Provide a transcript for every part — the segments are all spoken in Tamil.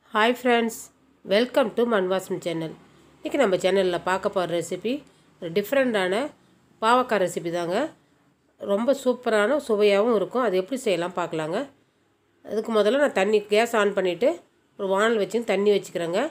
hi friends welcome to Manvasam channel இன்றைக்கி நம்ம சேனலில் பார்க்க போகிற ரெசிபி ஒரு டிஃப்ரெண்ட்டான பாவக்காய் ரெசிபி தாங்க ரொம்ப சூப்பரான சுவையாகவும் இருக்கும் அது எப்படி செய்யலாம் பார்க்கலாங்க அதுக்கு முதல்ல நான் தண்ணி கேஸ் ஆன் பண்ணிவிட்டு ஒரு வானல் வச்சு தண்ணி வச்சுக்கிறேங்க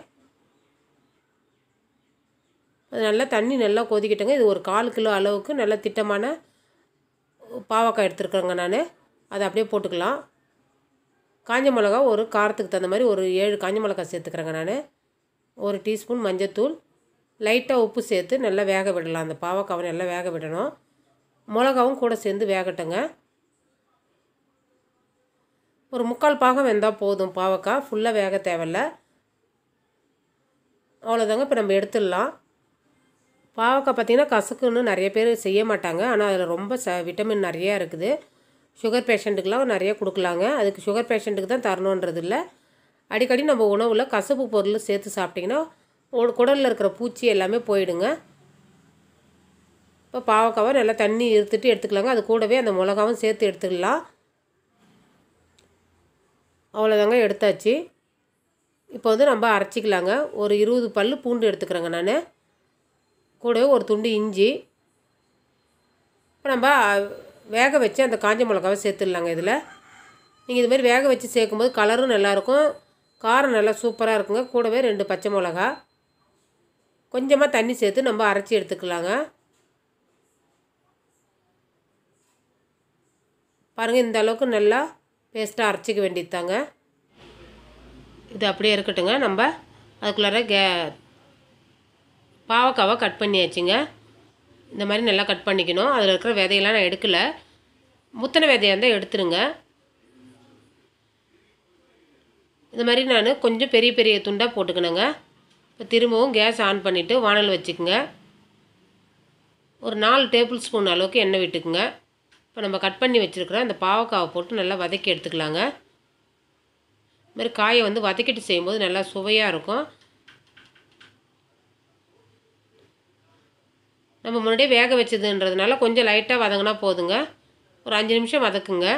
அது நல்லா தண்ணி நல்லா கொதிக்கிட்டேங்க இது ஒரு கால் கிலோ அளவுக்கு நல்ல திட்டமான பாவக்காய் எடுத்துருக்கேங்க நான் அதை அப்படியே போட்டுக்கலாம் காஞ்ச மிளகா ஒரு காரத்துக்கு தகுந்த மாதிரி ஒரு ஏழு காஞ்ச மிளகா சேர்த்துக்கிறேங்க நான் ஒரு டீஸ்பூன் மஞ்சத்தூள் லைட்டாக உப்பு சேர்த்து நல்லா வேக விடலாம் அந்த பாவக்காவை நல்லா வேக விடணும் மிளகாவும் கூட சேர்ந்து வேகட்டுங்க ஒரு முக்கால் பாகம் வெந்தால் போதும் பாவக்காய் ஃபுல்லாக வேக தேவையில்ல அவ்வளோதாங்க இப்போ நம்ம எடுத்துடலாம் பாவக்காய் பார்த்திங்கன்னா கசக்குன்னு நிறைய பேர் செய்ய மாட்டாங்க ஆனால் அதில் ரொம்ப ச விட்டமின் நிறையா இருக்குது சுகர் பேஷண்ட்டுக்கெலாம் நிறைய கொடுக்கலாங்க அதுக்கு சுகர் பேஷண்ட்டுக்கு தான் தரணுன்றது இல்லை அடிக்கடி நம்ம உணவில் கசப்பு பொருள் சேர்த்து சாப்பிட்டிங்கன்னா உ- குடல்ல இருக்கிற பூச்சி எல்லாமே போயிடுங்க இப்போ பாவக்காவை நல்லா தண்ணி இருத்துட்டு எடுத்துக்கலாங்க அது கூடவே அந்த மிளகாவும் சேர்த்து எடுத்துக்கலாம் அவ்வளோதாங்க எடுத்தாச்சு இப்போ வந்து நம்ம அரைச்சிக்கலாங்க ஒரு இருபது பல் பூண்டு எடுத்துக்கிறேங்க நான் கூடவே ஒரு துண்டு இஞ்சி இப்போ நம்ம வேக வச்சு அந்த காஞ்ச மிளகாவை சேர்த்துடலாங்க இதில் நீங்கள் இது மாதிரி வேக வச்சு சேர்க்கும்போது கலரும் நல்லாயிருக்கும் காரம் நல்லா சூப்பராக இருக்குங்க கூடவே ரெண்டு பச்சை மிளகா கொஞ்சமாக தண்ணி சேர்த்து நம்ம அரைச்சி எடுத்துக்கலாங்க பாருங்கள் இந்த அளவுக்கு நல்லா பேஸ்ட்டாக அரைச்சிக்க வேண்டியது தாங்க இது அப்படியே இருக்கட்டுங்க நம்ம அதுக்குள்ளார கே பாவக்காவை கட் பண்ணியாச்சுங்க இந்த மாதிரி நல்லா கட் பண்ணிக்கணும் அதில் இருக்கிற விதையெல்லாம் நான் எடுக்கலை முத்தின விதையாக இருந்தால் எடுத்துருங்க இந்த மாதிரி நான் கொஞ்சம் பெரிய பெரிய துண்டாக போட்டுக்கணுங்க இப்போ திரும்பவும் கேஸ் ஆன் பண்ணிவிட்டு வானல் வச்சுக்கோங்க ஒரு நாலு டேபிள் ஸ்பூன் அளவுக்கு எண்ணெய் விட்டுக்குங்க இப்போ நம்ம கட் பண்ணி வச்சுருக்கிற அந்த பாவக்காவை போட்டு நல்லா வதக்கி எடுத்துக்கலாங்க இது மாதிரி காயை வந்து வதக்கிட்டு செய்யும்போது நல்லா சுவையாக இருக்கும் நம்ம முன்னாடியே வேக வச்சதுன்றதுனால கொஞ்சம் லைட்டாக வதங்கினா போதுங்க ஒரு அஞ்சு நிமிஷம் வதக்குங்க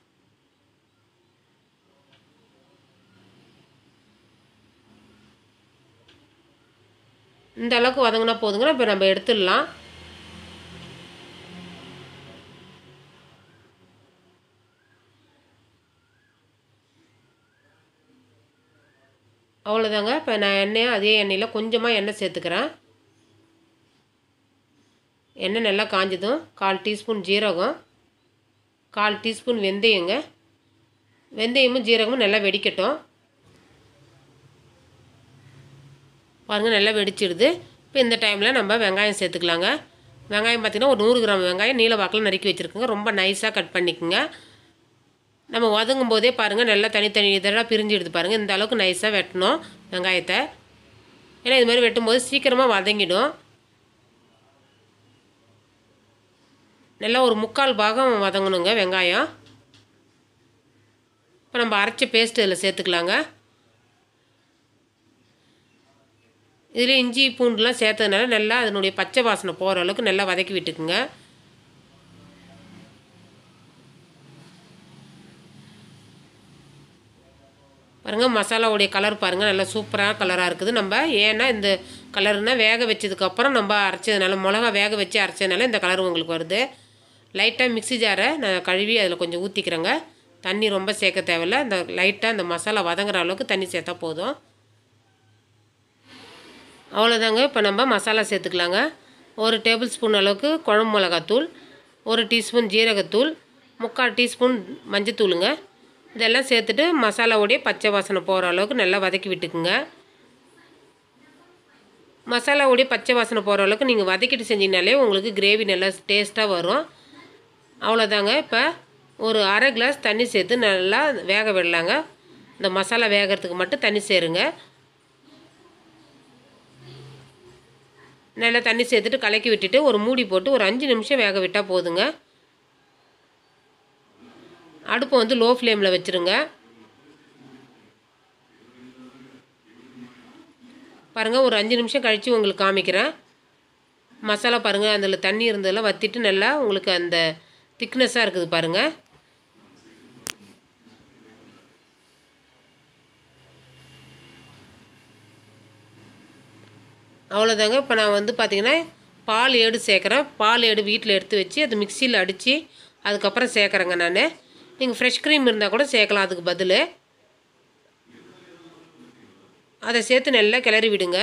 இந்த அளவுக்கு வதங்கினா போதுங்க இப்போ நம்ம எடுத்துடலாம் அவ்வளோதாங்க இப்போ நான் எண்ணெயை அதே எண்ணெயில் கொஞ்சமாக எண்ணெய் சேர்த்துக்கிறேன் எண்ணெய் நல்லா காஞ்சதும் கால் டீஸ்பூன் ஜீரகம் கால் டீஸ்பூன் வெந்தயங்க வெந்தயமும் ஜீரகமும் நல்லா வெடிக்கட்டும் பாருங்கள் நல்லா வெடிச்சிடுது இப்போ இந்த டைமில் நம்ம வெங்காயம் சேர்த்துக்கலாங்க வெங்காயம் பார்த்திங்கன்னா ஒரு நூறு கிராம் வெங்காயம் நீல வாக்கில் நறுக்கி வச்சுருக்குங்க ரொம்ப நைஸாக கட் பண்ணிக்கோங்க நம்ம வதங்கும் போதே பாருங்கள் நல்லா தனித்தனி இதெல்லாம் பிரிஞ்சிடுது பாருங்கள் இந்த அளவுக்கு நைஸாக வெட்டணும் வெங்காயத்தை ஏன்னா இது மாதிரி வெட்டும்போது சீக்கிரமாக வதங்கிடும் நல்லா ஒரு முக்கால் பாகம் வதங்கணுங்க வெங்காயம் இப்போ நம்ம அரைச்ச பேஸ்ட் இதில் சேர்த்துக்கலாங்க இதில் இஞ்சி பூண்டுலாம் சேர்த்ததுனால நல்லா அதனுடைய பச்சை வாசனை போகிற அளவுக்கு நல்லா வதக்கி விட்டுக்குங்க பாருங்கள் மசாலாவுடைய கலர் பாருங்கள் நல்லா சூப்பராக கலராக இருக்குது நம்ம ஏன்னா இந்த கலர்னால் வேக வச்சதுக்கப்புறம் நம்ம அரைச்சதுனால மிளகா வேக வச்சு அரைச்சதுனால இந்த கலர் உங்களுக்கு வருது லைட்டாக மிக்ஸி ஜாரை நான் கழுவி அதில் கொஞ்சம் ஊற்றிக்கிறேங்க தண்ணி ரொம்ப சேர்க்க தேவையில்ல இந்த லைட்டாக இந்த மசாலா வதங்குற அளவுக்கு தண்ணி சேர்த்தா போதும் அவ்வளோதாங்க இப்போ நம்ம மசாலா சேர்த்துக்கலாங்க ஒரு டேபிள் ஸ்பூன் அளவுக்கு குழம்பு மிளகாத்தூள் ஒரு டீஸ்பூன் ஜீரகத்தூள் முக்கால் டீஸ்பூன் மஞ்சத்தூளுங்க இதெல்லாம் சேர்த்துட்டு மசாலாவுடைய பச்சை வாசனை போகிற அளவுக்கு நல்லா வதக்கி விட்டுக்குங்க மசாலாவுடைய பச்சை வாசனை போகிற அளவுக்கு நீங்கள் வதக்கிட்டு செஞ்சீங்கனாலே உங்களுக்கு கிரேவி நல்லா டேஸ்ட்டாக வரும் அவ்வளோதாங்க இப்போ ஒரு அரை கிளாஸ் தண்ணி சேர்த்து நல்லா வேக விடலாங்க இந்த மசாலா வேகிறதுக்கு மட்டும் தண்ணி சேருங்க நல்லா தண்ணி சேர்த்துட்டு கலக்கி விட்டுட்டு ஒரு மூடி போட்டு ஒரு அஞ்சு நிமிஷம் வேக விட்டால் போதுங்க அடுப்பை வந்து லோ ஃப்ளேமில் வச்சுருங்க பாருங்கள் ஒரு அஞ்சு நிமிஷம் கழித்து உங்களுக்கு காமிக்கிறேன் மசாலா பாருங்கள் அதில் தண்ணி இருந்ததெல்லாம் வற்றிட்டு நல்லா உங்களுக்கு அந்த திக்னஸாக இருக்குது பாருங்கள் அவ்வளோதாங்க இப்போ நான் வந்து பார்த்திங்கன்னா பால் ஏடு சேர்க்குறேன் பால் ஏடு வீட்டில் எடுத்து வச்சு அது மிக்சியில் அடித்து அதுக்கப்புறம் சேர்க்குறேங்க நான் நீங்கள் ஃப்ரெஷ் க்ரீம் இருந்தால் கூட சேர்க்கலாம் அதுக்கு பதில் அதை சேர்த்து நல்லா கிளறி விடுங்க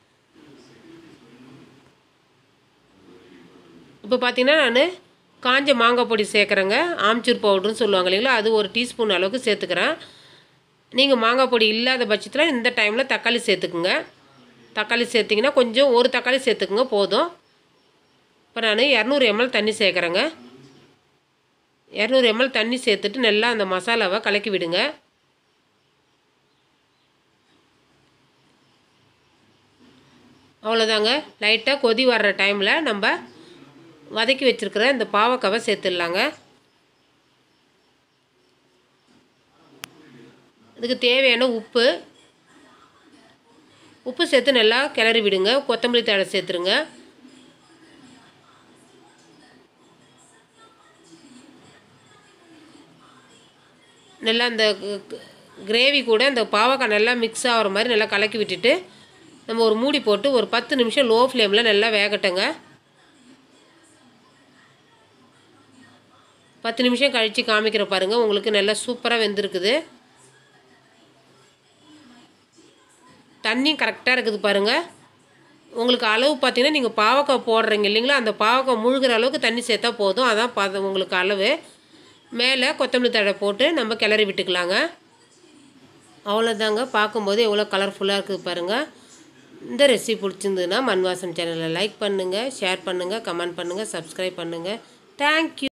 இப்போ பார்த்தீங்கன்னா நான் காஞ்ச மாங்காய் பொடி சேர்க்குறேங்க ஆம்ச்சூர் பவுடர்னு சொல்லுவாங்க இல்லைங்களா அது ஒரு டீஸ்பூன் அளவுக்கு சேர்த்துக்கிறேன் நீங்கள் மாங்காய் பொடி இல்லாத பட்சத்தில் இந்த டைமில் தக்காளி சேர்த்துக்குங்க தக்காளி சேர்த்திங்கன்னா கொஞ்சம் ஒரு தக்காளி சேர்த்துக்குங்க போதும் இப்போ நான் இரநூறு எம்எல் தண்ணி சேர்க்குறேங்க இரநூறு எம்எல் தண்ணி சேர்த்துட்டு நல்லா அந்த மசாலாவை கலக்கி விடுங்க அவ்வளோதாங்க லைட்டாக கொதி வர்ற டைமில் நம்ம வதக்கி வச்சுருக்கிற இந்த பாவக்காவை சேர்த்துடலாங்க இதுக்கு தேவையான உப்பு உப்பு சேர்த்து நல்லா கிளறி விடுங்க கொத்தமல்லி தழை சேர்த்துருங்க நல்லா அந்த கிரேவி கூட அந்த பாவக்காய் நல்லா மிக்ஸ் ஆகிற மாதிரி நல்லா கலக்கி விட்டுட்டு நம்ம ஒரு மூடி போட்டு ஒரு பத்து நிமிஷம் லோ ஃப்ளேமில் நல்லா வேகட்டுங்க பத்து நிமிஷம் கழித்து காமிக்கிற பாருங்கள் உங்களுக்கு நல்லா சூப்பராக வெந்திருக்குது தண்ணி கரெக்டாக இருக்குது பாருங்கள் உங்களுக்கு அளவு பார்த்தீங்கன்னா நீங்கள் பாவக்காய் போடுறீங்க இல்லைங்களா அந்த பாவக்காய் முழுகிற அளவுக்கு தண்ணி சேர்த்தா போதும் அதான் பத உங்களுக்கு அளவு மேலே கொத்தமல்லி தழை போட்டு நம்ம கிளறி விட்டுக்கலாங்க அவ்வளோதாங்க பார்க்கும்போது எவ்வளோ கலர்ஃபுல்லாக இருக்குது பாருங்கள் இந்த ரெசிபி பிடிச்சிருந்ததுன்னா மண்வாசன் சேனலை லைக் பண்ணுங்கள் ஷேர் பண்ணுங்கள் கமெண்ட் பண்ணுங்கள் சப்ஸ்கிரைப் பண்ணுங்கள் தேங்க்யூ